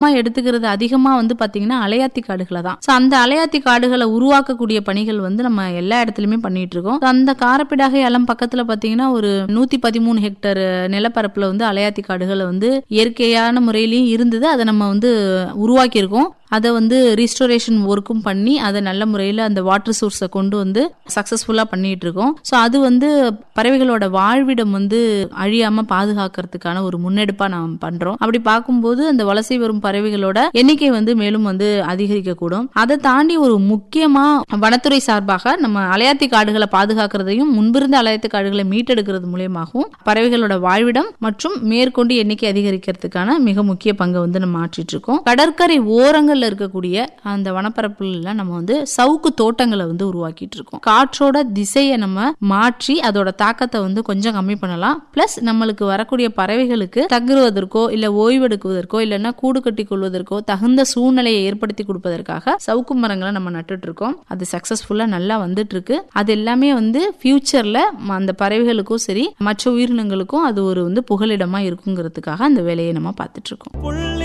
எடுத்துக்கிறது அதிகமா வந்து பாத்தீங்கன்னா அலையாத்தி காடுகளை தான் ஸோ அந்த அலையாத்தி காடுகளை உருவாக்கக்கூடிய பணிகள் வந்து நம்ம எல்லா இடத்துலயுமே பண்ணிட்டு இருக்கோம் So, அந்த காரப்பிடாகை அலம் பக்கத்துல பாத்தீங்கன்னா ஒரு நூத்தி பதிமூணு ஹெக்டர் நிலப்பரப்புல வந்து அலையாத்தி காடுகளை வந்து இயற்கையான முறையிலயும் இருந்தது அதை நம்ம வந்து உருவாக்கியிருக்கோம் அதை வந்து ரீஸ்டோரேஷன் ஒர்க்கும் பண்ணி அதை நல்ல முறையில் அந்த வாட்டர் சோர்ஸை கொண்டு வந்து சக்ஸஸ்ஃபுல்லாக பண்ணிட்டு இருக்கோம் ஸோ அது வந்து பறவைகளோட வாழ்விடம் வந்து அழியாம பாதுகாக்கிறதுக்கான ஒரு முன்னெடுப்பா நாம் பண்றோம் அப்படி பார்க்கும்போது அந்த வலசை வரும் பறவைகளோட எண்ணிக்கை வந்து மேலும் வந்து அதிகரிக்க கூடும் அதை தாண்டி ஒரு முக்கியமா வனத்துறை சார்பாக நம்ம அலையாத்தி காடுகளை பாதுகாக்கிறதையும் முன்பிருந்த அலையாத்தி காடுகளை மீட்டெடுக்கிறது மூலியமாகவும் பறவைகளோட வாழ்விடம் மற்றும் மேற்கொண்டு எண்ணிக்கை அதிகரிக்கிறதுக்கான மிக முக்கிய பங்கை வந்து நம்ம ஆற்றிட்டு இருக்கோம் கடற்கரை ஓரங்கள்ல இருக்கக்கூடிய அந்த வனப்பரப்புல நம்ம வந்து சவுக்கு தோட்டங்களை வந்து உருவாக்கிட்டு இருக்கோம் காற்றோட திசையை நம்ம மாற்றி அதோட தாக்கத்தை வந்து கொஞ்சம் கம்மி பண்ணலாம் பிளஸ் நம்மளுக்கு வரக்கூடிய பறவைகளுக்கு தங்குவதற்கோ இல்ல ஓய்வெடுக்குவதற்கோ இல்லைன்னா கூடு கட்டி கொள்வதற்கோ தகுந்த சூழ்நிலையை ஏற்படுத்தி கொடுப்பதற்காக சவுக்கு மரங்களை நம்ம நட்டுட்டு இருக்கோம் அது சக்சஸ்ஃபுல்லா நல்லா வந்துட்டு இருக்கு அது எல்லாமே வந்து ஃபியூச்சர்ல அந்த பறவைகளுக்கும் சரி மற்ற உயிரினங்களுக்கும் அது ஒரு வந்து புகலிடமா இருக்குங்கிறதுக்காக அந்த வேலையை நம்ம பார்த்துட்டு இருக்கோம்